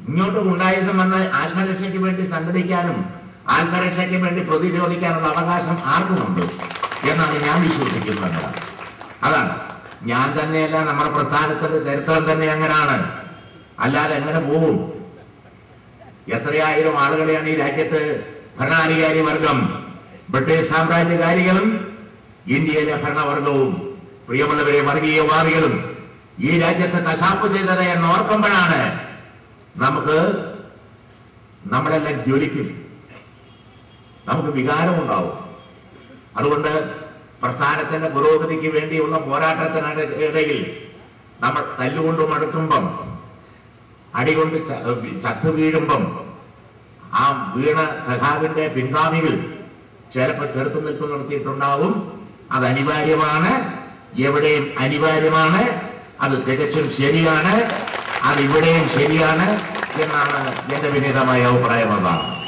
ഇങ്ങോട്ട് ഗുണ്ടായുസം വന്ന് ആത്മരക്ഷയ്ക്ക് വേണ്ടി സംഘടിക്കാനും ആത്മരക്ഷയ്ക്ക് വേണ്ടി പ്രതിരോധിക്കാനുള്ള അവകാശം ആർക്കുമുണ്ട് എന്നാണ് ഞാൻ വിശ്വസിക്കുന്നത് അതാണ് ഞാൻ തന്നെയല്ല നമ്മുടെ പ്രസ്ഥാനത്തിന്റെ ചരിത്രം തന്നെ അങ്ങനെയാണ് അല്ലാതെ എങ്ങനെ പോകും എത്രയായിരം ആളുകളെയാണ് ഈ രാജ്യത്ത് ഭരണാധികാരി വർഗം ബ്രിട്ടീഷ് സാമ്രാജ്യകാരികളും ഇന്ത്യയിലെ ഭരണവർഗവും പ്രിയമുള്ളവരെ വർഗീയവാദികളും ഈ രാജ്യത്തെ കശാപ്പ് ചെയ്തത് എന്ന് ഓർക്കുമ്പോഴാണ് നമുക്ക് നമ്മളെല്ലാം ജ്വലിക്കും നമുക്ക് വികാരമുണ്ടാവും അതുകൊണ്ട് പ്രസ്ഥാനത്തിന്റെ പുരോഗതിക്ക് വേണ്ടിയുള്ള പോരാട്ടത്തിനിടയിൽ നമ്മൾ തല്ലുകൊണ്ട് മടുക്കുമ്പം അടികൊണ്ട് ച- ചത്തു വീഴുമ്പം ആ വീണ സഖാവിന്റെ പിൻഗാമികൾ ചിലപ്പോൾ ചെറുത്തു നിൽപ്പ് നടത്തിയിട്ടുണ്ടാവും അത് അനിവാര്യമാണ് എവിടെയും അനിവാര്യമാണ് അത് തികച്ചും ശരിയാണ് അത് ഇവിടെയും ശരിയാണ് എന്നാണ് എന്റെ വിനീതമായ അഭിപ്രായം അതാണ്